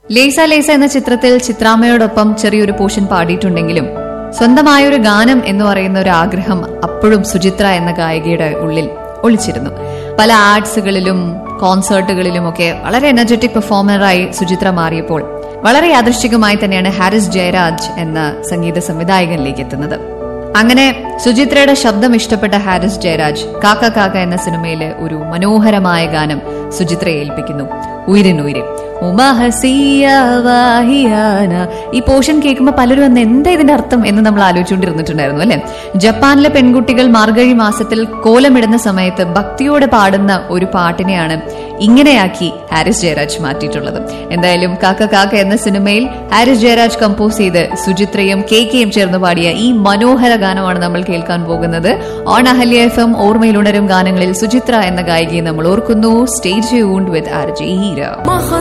ലേസ ലേസ എന്ന ചിത്രത്തിൽ ചിത്രാമ്മയോടൊപ്പം ചെറിയൊരു പോർഷൻ പാടിയിട്ടുണ്ടെങ്കിലും സ്വന്തമായൊരു ഗാനം എന്ന് പറയുന്ന ഒരു ആഗ്രഹം അപ്പോഴും സുചിത്ര എന്ന ഗായികയുടെ ഉള്ളിൽ ഒളിച്ചിരുന്നു പല ആർട്സുകളിലും കോൺസേർട്ടുകളിലും ഒക്കെ വളരെ എനർജറ്റിക് പെർഫോമറായി സുചിത്ര മാറിയപ്പോൾ വളരെ യാദൃശ്ചികമായി തന്നെയാണ് ഹാരിസ് ജയരാജ് എന്ന സംഗീത സംവിധായകനിലേക്ക് എത്തുന്നത് അങ്ങനെ സുചിത്രയുടെ ശബ്ദം ഇഷ്ടപ്പെട്ട ഹാരിസ് ജയരാജ് കാക്ക കാക്ക എന്ന സിനിമയിലെ ഒരു മനോഹരമായ ഗാനം സുചിത്രയെ ഏൽപ്പിക്കുന്നു ഉയരിനുയരെ ഉമഹസിയ വാഹിയാന ഈ പോർഷൻ കേൾക്കുമ്പോൾ പലരും അന്ന് എന്താ ഇതിന്റെ അർത്ഥം എന്ന് നമ്മൾ ആലോചിച്ചുകൊണ്ടിരുന്നിട്ടുണ്ടായിരുന്നു അല്ലെ ജപ്പാനിലെ പെൺകുട്ടികൾ മാർഗഴി മാസത്തിൽ കോലമിടുന്ന സമയത്ത് ഭക്തിയോടെ പാടുന്ന ഒരു പാട്ടിനെയാണ് ഇങ്ങനെയാക്കി ഹാരിസ് ജയരാജ് മാറ്റിയിട്ടുള്ളത് എന്തായാലും കാക്ക കാക്ക എന്ന സിനിമയിൽ ഹാരിസ് ജയരാജ് കമ്പോസ് ചെയ്ത് സുചിത്രയും കെ കെയും ചേർന്ന് പാടിയ ഈ മനോഹര ഗാനമാണ് നമ്മൾ കേൾക്കാൻ പോകുന്നത് ഓൺ അഹല്യ എഫ് എം ഓർമ്മയിലുണരും ഗാനങ്ങളിൽ സുചിത്ര എന്ന ഗായികയെ നമ്മൾ ഓർക്കുന്നു stay tuned with R J Heera Maha